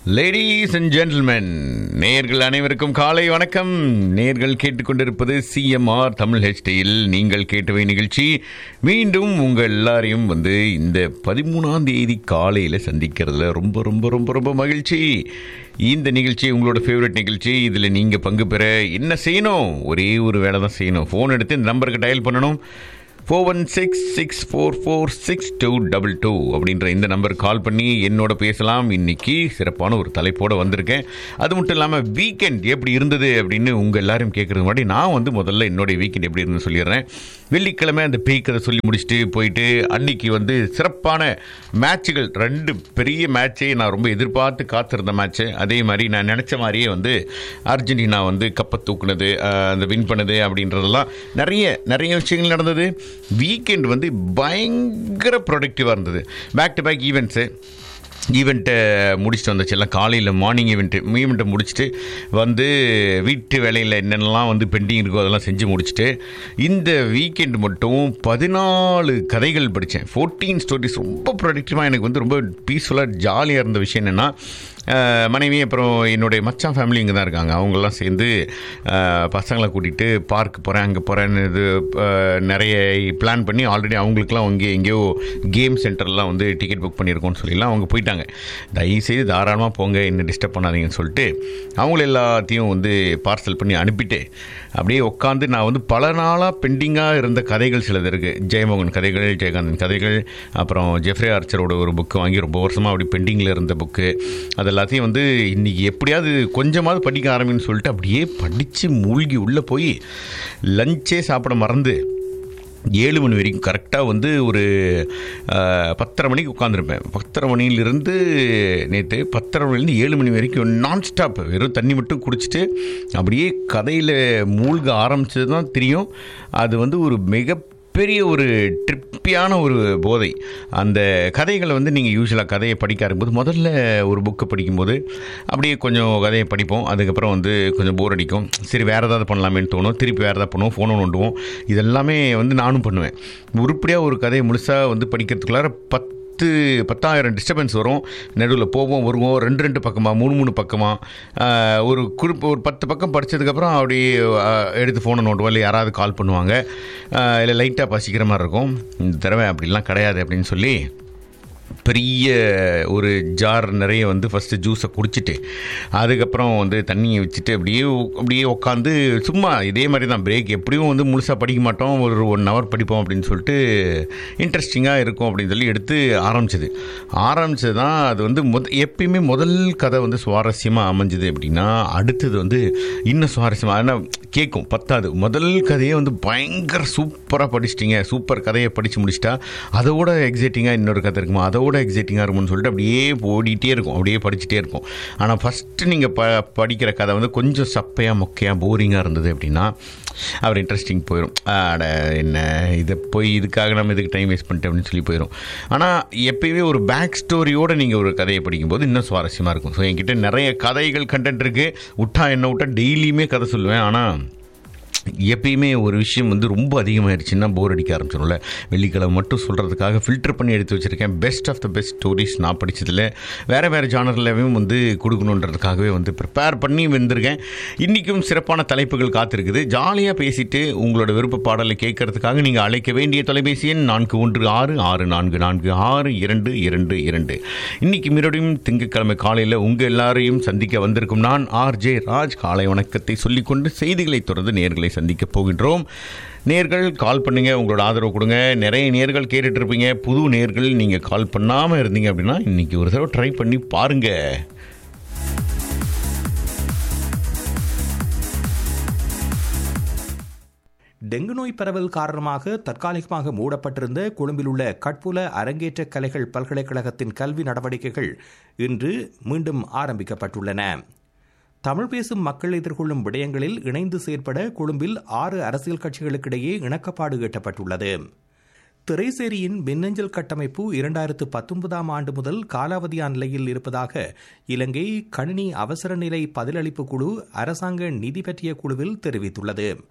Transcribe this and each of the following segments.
ladies and gentlemen நேர்கள் அனைவருக்கும் காலை வணக்கம் நேர்கள் கேட்டுக்கொண்டிருப்பது சிஎம்ஆர் தமிழ் ஹெச்டியில் நீங்கள் கேட்டவை நிகழ்ச்சி மீண்டும் உங்கள் எல்லாரையும் வந்து இந்த பதிமூணாம் தேதி காலையில் சந்திக்கிறதுல ரொம்ப ரொம்ப ரொம்ப ரொம்ப மகிழ்ச்சி இந்த நிகழ்ச்சி உங்களோட ஃபேவரட் நிகழ்ச்சி இதில் நீங்கள் பங்கு பெற என்ன செய்யணும் ஒரே ஒரு வேலை தான் செய்யணும் ஃபோன் எடுத்து இந்த நம்பருக்கு டயல் பண்ணணும் four one six six four four six two double two அப்படின்ற இந்த நம்பருக்கு கால் பண்ணி என்னோட பேசலாம் இன்னைக்கு சிறப்பான ஒரு தலைப்போடு வந்திருக்கேன் அது மட்டும் இல்லாமல் வீக்கெண்ட் எப்படி இருந்தது அப்படின்னு உங்கள் எல்லாரும் கேட்குறது முன்னாடி நான் வந்து முதல்ல என்னுடைய வீக்கெண்ட் எப்படி இருந்துன்னு சொல்லிடுறேன் வெள்ளிக்கிழமை அந்த பேய்க்கதை சொல்லி முடிச்சுட்டு போயிட்டு அன்னைக்கு வந்து சிறப்பான மேட்சுகள் ரெண்டு பெரிய மேட்சை நான் ரொம்ப எதிர்பார்த்து காத்திருந்த மேட்ச்சு அதே மாதிரி நான் நினச்ச மாதிரியே வந்து அர்ஜென்டினா வந்து கப்பை தூக்குனது அஹ், அந்த வின் பண்ணது அப்படின்றதெல்லாம் நிறைய நிறைய விஷயங்கள் நடந்தது வீக்கெண்ட் வந்து பயங்கர ப்ரொடக்டிவாக இருந்தது பேக் டு பேக் ஈவெண்ட்ஸு ஈவெண்ட்டை முடிச்சுட்டு வந்துச்சு எல்லாம் காலையில் மார்னிங் ஈவெண்ட்டு ஈவெண்ட்டை முடிச்சுட்டு வந்து வீட்டு வேலையில் என்னென்னலாம் வந்து பெண்டிங் இருக்கோ அதெல்லாம் செஞ்சு முடிச்சுட்டு இந்த வீக்கெண்ட் மட்டும் பதினாலு கதைகள் படித்தேன் ஃபோர்டீன் ஸ்டோரிஸ் ரொம்ப ப்ரொடக்டிவாக எனக்கு வந்து ரொம்ப பீஸ்ஃபுல்லாக ஜாலியாக இருந்த விஷயம் என்னென்னா அஹ், மனைவி அப்புறம் என்னுடைய மச்சான் ஃபேமிலி இங்கே தான் இருக்காங்க அவங்கெல்லாம் சேர்ந்து அஹ், பசங்களை கூட்டிகிட்டு பார்க் போகிறேன் அங்கே போகிறேன்னு இது அஹ், நிறைய பிளான் பண்ணி ஆல்ரெடி அவங்களுக்குலாம் அங்கே எங்கேயோ கேம் சென்டர்லாம் வந்து டிக்கெட் புக் பண்ணியிருக்கோம்னு சொல்லிலாம் அவங்க போயிட்டாங்க தயவுசெய்து தாராளமாக போங்க என்ன டிஸ்டர்ப் பண்ணாதீங்கன்னு சொல்லிட்டு அவங்கள எல்லாத்தையும் வந்து பார்சல் பண்ணி அனுப்பிட்டு அப்படியே உட்காந்து நான் வந்து பல நாளாக பெண்டிங்காக இருந்த கதைகள் சிலது இருக்குது ஜெயமோகன் கதைகள் ஜெயகாந்தன் கதைகள் அப்புறம் ஜெஃப்ரே ஆர்ச்சரோட ஒரு புக்கு வாங்கி ரொம்ப வருஷமாக அப்படி பெண்டிங்கில் இருந்த புக்கு அது எல்லாத்தையும் வந்து இன்றைக்கி எப்படியாவது கொஞ்சமாவது படிக்க ஆரம்பின்னு சொல்லிட்டு அப்படியே படித்து மூழ்கி உள்ளே போய் லஞ்சே சாப்பிட மறந்து ஏழு மணி வரைக்கும் கரெக்டாக வந்து ஒரு அஹ், பத்தரை மணிக்கு உட்காந்துருப்பேன் பத்தரை மணியிலிருந்து நேற்று பத்தரை மணிலேருந்து ஏழு மணி வரைக்கும் நான் ஸ்டாப் வெறும் தண்ணி மட்டும் குடிச்சிட்டு அப்படியே கதையில் மூழ்க ஆரம்பிச்சது தான் தெரியும் அது வந்து ஒரு மிக பெரிய ஒரு ட்ரிப்பியான ஒரு போதை அந்த கதைகளை வந்து நீங்கள் யூஸ்வலாக கதையை படிக்க ஆரம்பிக்கும்போது முதல்ல ஒரு புக்கை படிக்கும்போது அப்படியே கொஞ்சம் கதையை படிப்போம் அதுக்கப்புறம் வந்து கொஞ்சம் போர் அடிக்கும் சரி வேறு ஏதாவது பண்ணலாமேன்னு தோணும் திருப்பி வேறு ஏதாவது பண்ணுவோம் ஃபோனை நோண்டுவோம் இதெல்லாமே வந்து நானும் பண்ணுவேன் உருப்படியாக ஒரு கதையை முழுசாக வந்து படிக்கிறதுக்குள்ளார பத்து பத்தாயிரம் டிஸ்டர்பன்ஸ் வரும் நடுவில் போவோம் வருவோம் ரெண்டு ரெண்டு பக்கமாக மூணு மூணு பக்கமாக ஒரு குறிப்பு ஒரு பத்து பக்கம் படித்ததுக்கப்புறம் அப்படி ஆஹ், எடுத்து ஃபோனை நோண்டுவோம் இல்லை யாராவது கால் பண்ணுவாங்க ஆஹ், இல்லை லைட்டாக பசிக்கிற மாதிரி இருக்கும் இந்த தடவை அப்படிலாம் கிடையாது அப்படின்னு சொல்லி பெரிய ஒரு ஜார் நிறைய வந்து ஃபஸ்ட்டு ஜூஸை குடிச்சிட்டு அதுக்கப்புறம் வந்து தண்ணியை வச்சுட்டு அப்படியே உ- அப்படியே உட்காந்து சும்மா இதே மாதிரி தான் பிரேக் எப்படியும் வந்து முழுசாக படிக்க மாட்டோம் ஒரு ஒன் ஹவர் படிப்போம் அப்படின்னு சொல்லிட்டு இன்ட்ரெஸ்டிங்காக இருக்கும் அப்படின்னு சொல்லி எடுத்து ஆரம்பிச்சது ஆரம்பிச்சது தான் அது வந்து முத எப்பயுமே முதல் கதை வந்து சுவாரஸ்யமாக அமைஞ்சுது அப்படின்னா அடுத்தது வந்து இன்னும் சுவாரஸ்யமாக ஆனால் கேட்கும் பத்தாது முதல் கதையே வந்து பயங்கர சூப்பராக படிச்சிட்டிங்க சூப்பர் கதையை படித்து முடிச்சிட்டா அதோட எக்ஸைட்டிங்காக இன்னொரு கதை இருக்குமா அதோட எக்ஸைட்டிங்காக இருக்கும்னு சொல்லிட்டு அப்படியே ஓடிட்டே இருக்கும் அப்படியே படிச்சுட்டே இருக்கும் ஆனால் ஃபஸ்ட்டு நீங்கள் ப படிக்கிற கதை வந்து கொஞ்சம் சப்பையாக மொக்கையாக போரிங்காக இருந்தது அப்படின்னா அவர் இன்ட்ரெஸ்டிங் போயிடும் அட என்ன இதை போய் இதுக்காக நம்ம இதுக்கு டைம் வேஸ்ட் பண்ணிட்டேன் அப்படின்னு சொல்லி போயிடும் ஆனால் எப்பயுமே ஒரு பேக் ஸ்டோரியோடு நீங்கள் ஒரு கதையை படிக்கும்போது இன்னும் சுவாரஸ்யமாக இருக்கும் ஸோ என்கிட்ட நிறைய கதைகள் கண்டென்ட் இருக்குது விட்டா என்ன விட்டா டெய்லியுமே கதை சொல்லுவேன் ஆனால் எப்பயுமே ஒரு விஷயம் வந்து ரொம்ப அதிகமாகிடுச்சுன்னா போர் அடிக்க ஆரம்பிச்சிடும்ல வெள்ளிக்கிழமை மட்டும் சொல்கிறதுக்காக ஃபில்டர் பண்ணி எடுத்து வச்சுருக்கேன் best of the best stories நான் படிச்சதில் வேறு வேறு ஜானர்லையும் வந்து கொடுக்கணுன்றதுக்காகவே வந்து ப்ரிப்பேர் பண்ணி வந்திருக்கேன் இன்றைக்கும் சிறப்பான தலைப்புகள் காத்திருக்குது ஜாலியாக பேசிட்டு உங்களோட விருப்ப பாடலை கேட்கறதுக்காக நீங்கள் அழைக்க வேண்டிய தொலைபேசி எண் நான்கு ஒன்று ஆறு ஆறு நான்கு நான்கு ஆறு இரண்டு இரண்டு இரண்டு இன்னைக்கு மறுபடியும் திங்கட்கிழமை காலையில் உங்கள் எல்லாரையும் சந்திக்க வந்திருக்கும் நான் ஆர் ஜே ராஜ் காலை வணக்கத்தை சொல்லிக்கொண்டு செய்திகளை தொடர்ந்து நேர்களை சந்திக்க போகின்றோம் நேர்கள் கால் பண்ணுங்க உங்களோட ஆதரவு கொடுங்க நிறைய நேர்கள் கேட்டுட்டு இருப்பீங்க புது நேர்கள் நீங்கள் கால் பண்ணாமல் இருந்தீங்க அப்படின்னா இன்னைக்கு ஒரு தடவை ட்ரை பண்ணி பாருங்க டெங்கு நோய் பரவல் காரணமாக தற்காலிகமாக மூடப்பட்டிருந்த கொழும்பில் உள்ள கட்புல அரங்கேற்ற கலைகள் பல்கலைக்கழகத்தின் கல்வி நடவடிக்கைகள் இன்று மீண்டும் ஆரம்பிக்கப்பட்டுள்ளன தமிழ் பேசும் மக்கள் எதிர்கொள்ளும் விடயங்களில் இணைந்து செயற்பட கொழும்பில் ஆறு அரசியல் கட்சிகளுக்கிடையே இணக்கப்பாடு எட்டப்பட்டுள்ளது திரைசேரியின் மின்னஞ்சல் கட்டமைப்பு இரண்டாயிரத்து பத்தொன்பதாம் ஆண்டு முதல் காலாவதியான நிலையில் இருப்பதாக இலங்கை கணினி அவசர நிலை பதிலளிப்பு குழு அரசாங்க நிதி பற்றிய குழுவில் தெரிவித்துள்ளது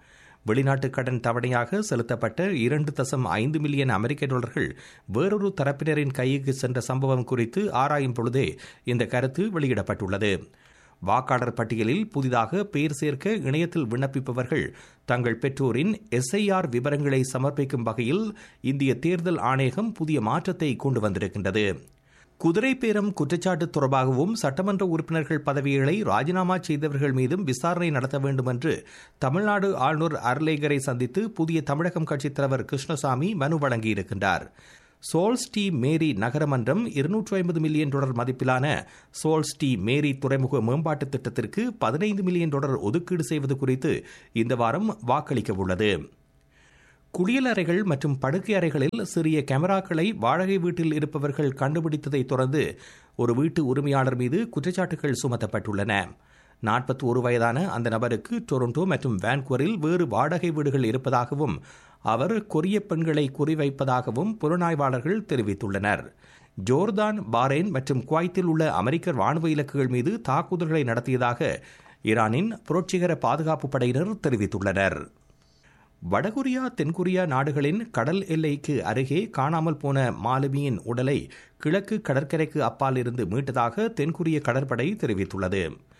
வெளிநாட்டு கடன் தவணையாக செலுத்தப்பட்ட இரண்டு தசம் ஐந்து மில்லியன் அமெரிக்க டாலர்கள் வேறொரு தரப்பினரின் கைக்கு சென்ற சம்பவம் குறித்து ஆராயும் பொழுதே இந்த கருத்து வெளியிடப்பட்டுள்ளது வாக்காளர் பட்டியலில் புதிதாக பெயர் சேர்க்க இணையத்தில் விண்ணப்பிப்பவர்கள் தங்கள் பெற்றோரின் எஸ்ஐஆர் விவரங்களை சமர்ப்பிக்கும் வகையில் இந்திய தேர்தல் ஆணையகம் புதிய மாற்றத்தை கொண்டு வந்திருக்கின்றது குதிரை பேரம் குற்றச்சாட்டு தொடர்பாகவும் சட்டமன்ற உறுப்பினர்கள் பதவிகளை ராஜினாமா செய்தவர்கள் மீதும் விசாரணை நடத்த வேண்டும் என்று தமிழ்நாடு ஆளுநர் அர்லேகரை சந்தித்து புதிய தமிழகம் கட்சித் தலைவர் கிருஷ்ணசாமி மனு வழங்கியிருக்கின்றார் சோல்ஸ்டி மேரி நகரமன்றம் இருநூற்று ஐம்பது மில்லியன் டாலர் மதிப்பிலான சோல்ஸ்டி மேரி துறைமுக மேம்பாட்டு திட்டத்திற்கு பதினைந்து மில்லியன் டாலர் ஒதுக்கீடு செய்வது குறித்து இந்த வாரம் வாக்களிக்க உள்ளது குளியலறைகள் மற்றும் படுக்கை அறைகளில் சிறிய கேமராக்களை வாடகை வீட்டில் இருப்பவர்கள் கண்டுபிடித்ததை தொடர்ந்து ஒரு வீட்டு உரிமையாளர் மீது குற்றச்சாட்டுகள் சுமத்தப்பட்டுள்ளன நாற்பத்தி ஒரு வயதான அந்த நபருக்கு டொரண்டோ மற்றும் வான்குவரில் வேறு வாடகை வீடுகள் இருப்பதாகவும் அவர் கொரிய பெண்களை குறிவைப்பதாகவும் புலனாய்வாளர்கள் தெரிவித்துள்ளனர் ஜோர்தான் பாரேன் மற்றும் குவைத்தில் உள்ள அமெரிக்க ராணுவ இலக்குகள் மீது தாக்குதல்களை நடத்தியதாக ஈரானின் புரட்சிகர பாதுகாப்பு படையினர் தெரிவித்துள்ளனர் வடகொரியா தென்கொரியா நாடுகளின் கடல் எல்லைக்கு அருகே காணாமல் போன மாலுமியின் உடலை கிழக்கு கடற்கரைக்கு அப்பால் இருந்து மீட்டதாக தென்கொரிய கடற்படை தெரிவித்துள்ளது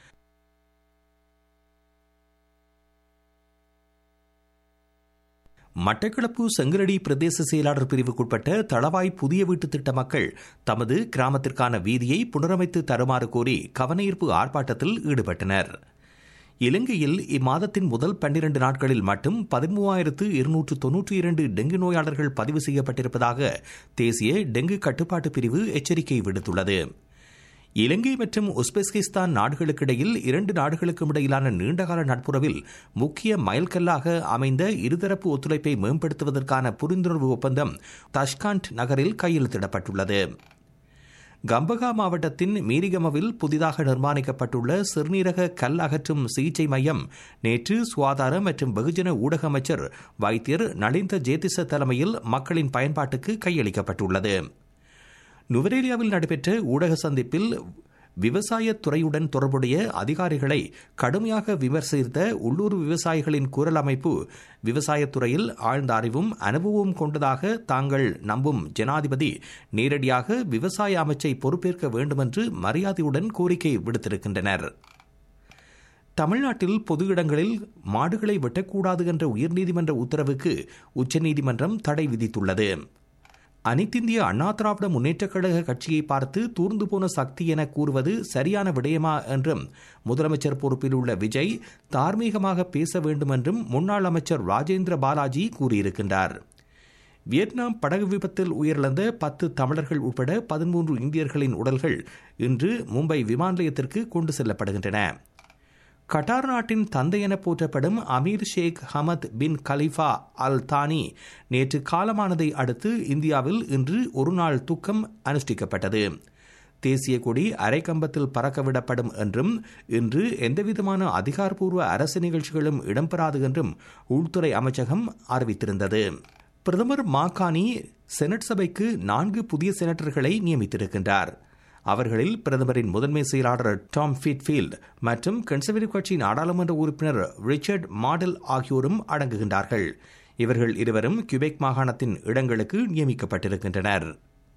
மட்டக்களப்பு செங்கரடி பிரதேச செயலாளர் பிரிவுக்குட்பட்ட தளவாய் புதிய வீட்டு திட்ட மக்கள் தமது கிராமத்திற்கான வீதியை புனரமைத்து தருமாறு கோரி கவனஈர்ப்பு ஆர்ப்பாட்டத்தில் ஈடுபட்டனர் இலங்கையில் இம்மாதத்தின் முதல் பன்னிரண்டு நாட்களில் மட்டும் பதிமூவாயிரத்து இருநூற்று தொன்னூற்றி இரண்டு டெங்கு நோயாளர்கள் பதிவு செய்யப்பட்டிருப்பதாக தேசிய டெங்கு கட்டுப்பாட்டு பிரிவு எச்சரிக்கை விடுத்துள்ளது இலங்கை மற்றும் உஸ்பெஸ்கிஸ்தான் நாடுகளுக்கிடையில் இரண்டு நாடுகளுக்கும் இடையிலான நீண்டகால நட்புறவில் முக்கிய மைல்கல்லாக அமைந்த இருதரப்பு ஒத்துழைப்பை மேம்படுத்துவதற்கான புரிந்துணர்வு ஒப்பந்தம் தஷ்காண்ட் நகரில் கையெழுத்திடப்பட்டுள்ளது கம்பகா மாவட்டத்தின் மீரிகமவில் புதிதாக நிர்மாணிக்கப்பட்டுள்ள சிறுநீரக கல் அகற்றும் சிகிச்சை மையம் நேற்று சுகாதார மற்றும் வெகுஜன ஊடக அமைச்சர் வைத்தியர் நலிந்த ஜேதிச தலைமையில் மக்களின் பயன்பாட்டுக்கு கையளிக்கப்பட்டுள்ளது நுவரேலியாவில் நடைபெற்ற ஊடக சந்திப்பில் விவசாயத் துறையுடன் தொடர்புடைய அதிகாரிகளை கடுமையாக விமர்சித்த உள்ளூர் விவசாயிகளின் குரல் அமைப்பு விவசாயத்துறையில் ஆழ்ந்த அறிவும் அனுபவமும் கொண்டதாக தாங்கள் நம்பும் ஜனாதிபதி நேரடியாக விவசாய அமைச்சை பொறுப்பேற்க வேண்டுமென்று மரியாதையுடன் கோரிக்கை விடுத்திருக்கின்றனர் தமிழ்நாட்டில் பொது இடங்களில் மாடுகளை வெட்டக்கூடாது என்ற உயர்நீதிமன்ற உத்தரவுக்கு உச்சநீதிமன்றம் தடை விதித்துள்ளது அனைத்திந்திய அண்ணா திராவிட முன்னேற்றக் கழக கட்சியை பார்த்து தூர்ந்து போன சக்தி என கூறுவது சரியான விடயமா என்றும் முதலமைச்சர் பொறுப்பில் உள்ள விஜய் தார்மீகமாக பேச வேண்டும் என்றும் முன்னாள் அமைச்சர் ராஜேந்திர பாலாஜி கூறியிருக்கின்றார் வியட்நாம் படகு விபத்தில் உயிரிழந்த பத்து தமிழர்கள் உட்பட பதிமூன்று இந்தியர்களின் உடல்கள் இன்று மும்பை விமான நிலையத்திற்கு கொண்டு செல்லப்படுகின்றன கட்டார் நாட்டின் தந்தை என போற்றப்படும் Amir Sheikh Hamad bin Khalifa Al Thani நேற்று காலமானதை அடுத்து இந்தியாவில் இன்று ஒருநாள் துக்கம் அனுஷ்டிக்கப்பட்டது தேசிய கொடி அரைக்கம்பத்தில் பறக்கவிடப்படும் என்றும் இன்று எந்தவிதமான அதிகாரப்பூர்வ அரசு நிகழ்ச்சிகளும் இடம்பெறாது என்றும் உள்துறை அமைச்சகம் அறிவித்திருந்தது பிரதமர் மாகாணி செனட் சபைக்கு நான்கு புதிய செனட்டர்களை நியமித்திருக்கின்றார் அவர்களில் பிரதமரின் முதன்மை செயலாளர் டாம் ஃபிட்ஃபீல்ட் மற்றும் கன்சர்வேட்டிவ் கட்சி நாடாளுமன்ற உறுப்பினர் ரிச்சர்ட் மாடல் ஆகியோரும் அடங்குகின்றார்கள் இவர்கள் இருவரும் கியூபெக் மாகாணத்தின் இடங்களுக்கு நியமிக்கப்பட்டிருக்கின்றனர்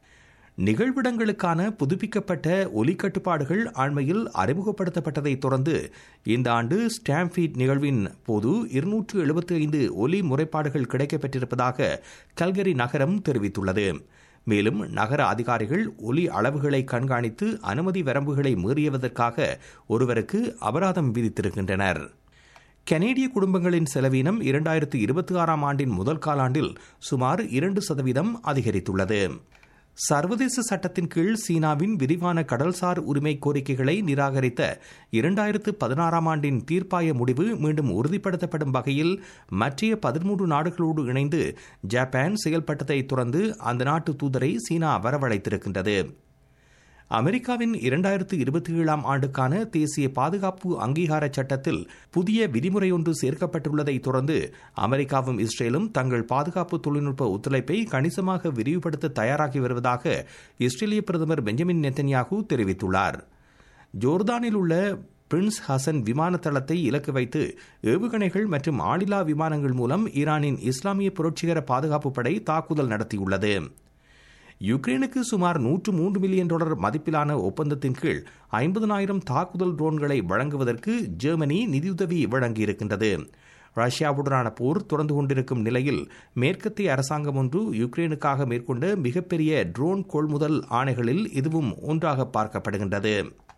நிகழ்விடங்களுக்கான புதுப்பிக்கப்பட்ட ஒலி கட்டுப்பாடுகள் அண்மையில் அறிமுகப்படுத்தப்பட்டதை தொடர்ந்து இந்த ஆண்டு ஸ்டாம்ஃபீட் நிகழ்வின் போது இருநூற்று எழுபத்தி ஐந்து ஒலி முறைப்பாடுகள் கிடைக்கப்பெற்றிருப்பதாக கல்கரி நகரம் தெரிவித்துள்ளது மேலும் நகர அதிகாரிகள் ஒலி அளவுகளை கண்காணித்து அனுமதி வரம்புகளை மீறியதற்காக ஒருவருக்கு அபராதம் விதித்திருக்கின்றனர் கனேடிய குடும்பங்களின் செலவீனம் இரண்டாயிரத்து இருபத்தி ஆறாம் ஆண்டின் முதல் காலாண்டில் சுமார் இரண்டு சதவீதம் அதிகரித்துள்ளது சர்வதேச சட்டத்தின் கீழ் சீனாவின் விரிவான கடல்சார் உரிமை கோரிக்கைகளை நிராகரித்த இரண்டாயிரத்து பதினாறாம் ஆண்டின் தீர்ப்பாய முடிவு மீண்டும் உறுதிப்படுத்தப்படும் வகையில் மற்றைய பதிமூன்று நாடுகளோடு இணைந்து ஜப்பான் செயல்பட்டதை தொடர்ந்து அந்த நாட்டு தூதரை சீனா வரவழைத்திருக்கின்றது அமெரிக்காவின் இரண்டாயிரத்து இருபத்தி ஏழாம் ஆண்டுக்கான தேசிய பாதுகாப்பு அங்கீகார சட்டத்தில் புதிய விதிமுறை ஒன்று சேர்க்கப்பட்டுள்ளதை தொடர்ந்து அமெரிக்காவும் இஸ்ரேலும் தங்கள் பாதுகாப்பு தொழில்நுட்ப ஒத்துழைப்பை கணிசமாக விரிவுபடுத்த தயாராகி வருவதாக இஸ்ரேலிய பிரதமர் பெஞ்சமின் நெத்தன்யாகு தெரிவித்துள்ளார் ஜோர்தானில் உள்ள பிரின்ஸ் ஹசன் விமான தளத்தை இலக்கு வைத்து ஏவுகணைகள் மற்றும் ஆளில்லா விமானங்கள் மூலம் ஈரானின் இஸ்லாமிய புரட்சிகர பாதுகாப்பு படை தாக்குதல் நடத்தியுள்ளது யுக்ரைனுக்கு சுமார் நூற்று மூன்று மில்லியன் டாலர் மதிப்பிலான ஒப்பந்தத்தின் கீழ் ஐம்பதனாயிரம் தாக்குதல் ட்ரோன்களை வழங்குவதற்கு ஜெர்மனி நிதியுதவி வழங்கியிருக்கின்றது ரஷ்யாவுடனான போர் தொடர்ந்து கொண்டிருக்கும் நிலையில் மேற்கத்திய அரசாங்கம் ஒன்று யுக்ரைனுக்காக மேற்கொண்ட மிகப்பெரிய ட்ரோன் கொள்முதல் ஆணைகளில் இதுவும் ஒன்றாக பார்க்கப்படுகின்றது